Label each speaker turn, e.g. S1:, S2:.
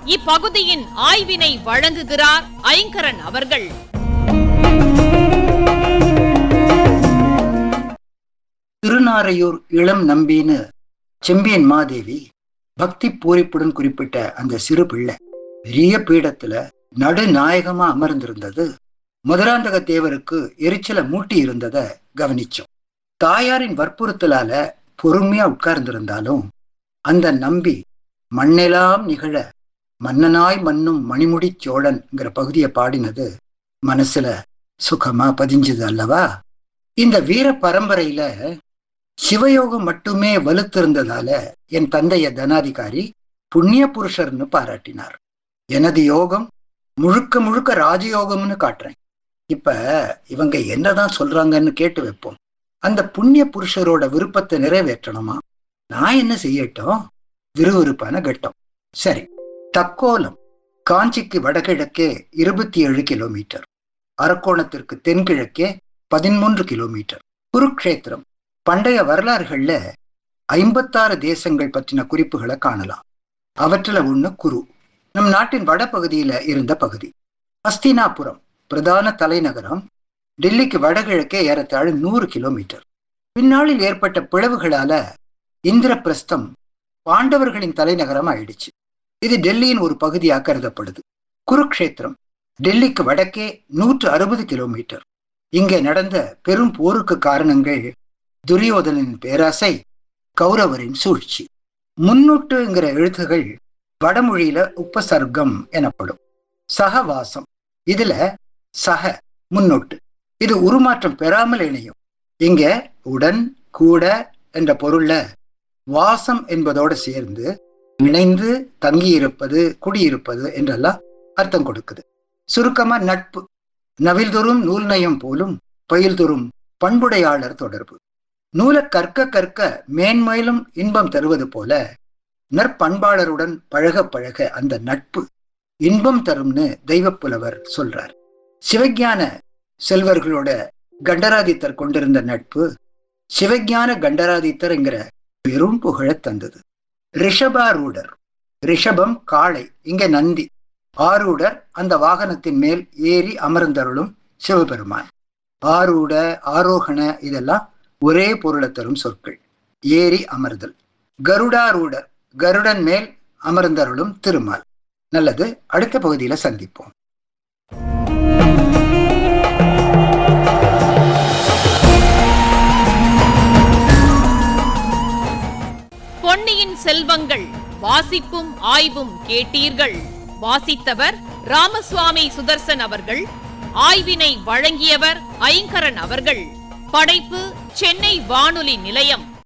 S1: இப்பகுதியின் ஆய்வினை வழங்குகிறார் ஐங்கரன் அவர்கள்
S2: திருநாரையூர் இளம் நம்பின்னு செம்பியன் மாதேவி பக்தி பூரிப்புடன் குறிப்பிட்ட அந்த சிறு பிள்ளை பெரிய பீடத்துல நடுநாயகமா அமர்ந்திருந்தது மதுராந்தக தேவருக்கு எரிச்சலை மூட்டி இருந்தத கவனிச்சோம் தாயாரின் வற்புறுத்தலால பொறுமையா உட்கார்ந்திருந்தாலும் அந்த நம்பி மண்ணெல்லாம் நிகழ மன்னனாய் மன்னும் மணிமுடி சோழன்ங்கிற பகுதியை பாடினது மனசுல சுகமா பதிஞ்சது அல்லவா இந்த வீர பரம்பரையில சிவயோகம் மட்டுமே வலுத்திருந்ததால என் தந்தைய தனாதிகாரி புண்ணிய புருஷர்னு பாராட்டினார் எனது யோகம் முழுக்க முழுக்க ராஜயோகம்னு காட்டுறேன் இப்ப இவங்க என்னதான் சொல்றாங்கன்னு கேட்டு வைப்போம் அந்த புண்ணிய புருஷரோட விருப்பத்தை நிறைவேற்றணுமா நான் என்ன செய்யட்டும் விறுவிறுப்பான கட்டம் சரி தக்கோலம் காஞ்சிக்கு வடகிழக்கே இருபத்தி ஏழு கிலோமீட்டர் அரக்கோணத்திற்கு தென்கிழக்கே பதிமூன்று கிலோமீட்டர் குருக்ஷேத்திரம் பண்டைய வரலாறுகள்ல ஐம்பத்தாறு தேசங்கள் பற்றின குறிப்புகளை காணலாம் அவற்றில் ஒண்ணு குரு நம் நாட்டின் வடபகுதியில இருந்த பகுதி அஸ்தினாபுரம் பிரதான தலைநகரம் டெல்லிக்கு வடகிழக்கே ஏறத்தாழ நூறு கிலோமீட்டர் பின்னாளில் ஏற்பட்ட பிளவுகளால இந்திரபிரஸ்தம் பாண்டவர்களின் தலைநகரம் ஆயிடுச்சு இது டெல்லியின் ஒரு பகுதியாக கருதப்படுது குருக்ஷேத்திரம் டெல்லிக்கு வடக்கே நூற்று அறுபது கிலோமீட்டர் இங்கே நடந்த பெரும் போருக்கு காரணங்கள் துரியோதனின் பேராசை கௌரவரின் சூழ்ச்சி முன்னொட்டுங்கிற எழுத்துகள் வடமொழியில உபசர்க்கம் எனப்படும் சகவாசம் இதுல சக முன்னொட்டு இது உருமாற்றம் பெறாமல் இணையும் இங்க உடன் கூட என்ற பொருள்ல வாசம் என்பதோட சேர்ந்து இணைந்து தங்கியிருப்பது குடியிருப்பது என்றெல்லாம் அர்த்தம் கொடுக்குது சுருக்கமா நட்பு நவில்தொறும் நூல் நயம் போலும் பயில்தொறும் பண்புடையாளர் தொடர்பு நூலை கற்க கற்க மேன்மேலும் இன்பம் தருவது போல நற்பண்பாளருடன் பழக பழக அந்த நட்பு இன்பம் தரும்னு தெய்வப்புலவர் சொல்றார் சிவஞான செல்வர்களோட கண்டராதித்தர் கொண்டிருந்த நட்பு சிவஞான கண்டராதித்தர் என்கிற பெரும் புகழ தந்தது ரிஷபாரூடர் ரிஷபம் காளை இங்க நந்தி ஆரூடர் அந்த வாகனத்தின் மேல் ஏறி அமர்ந்தருளும் சிவபெருமான் ஆரூட ஆரோகண இதெல்லாம் ஒரே பொருளை தரும் சொற்கள் ஏறி அமர்தல் கருடாரூடர் கருடன் மேல் அமர்ந்தருளும் திருமால் நல்லது அடுத்த பகுதியில சந்திப்போம்
S1: பொன்னியின் செல்வங்கள் வாசிப்பும் ஆய்வும் கேட்டீர்கள் வாசித்தவர் ராமசுவாமி சுதர்சன் அவர்கள் ஆய்வினை வழங்கியவர் ஐங்கரன் அவர்கள் படைப்பு சென்னை வானொலி நிலையம்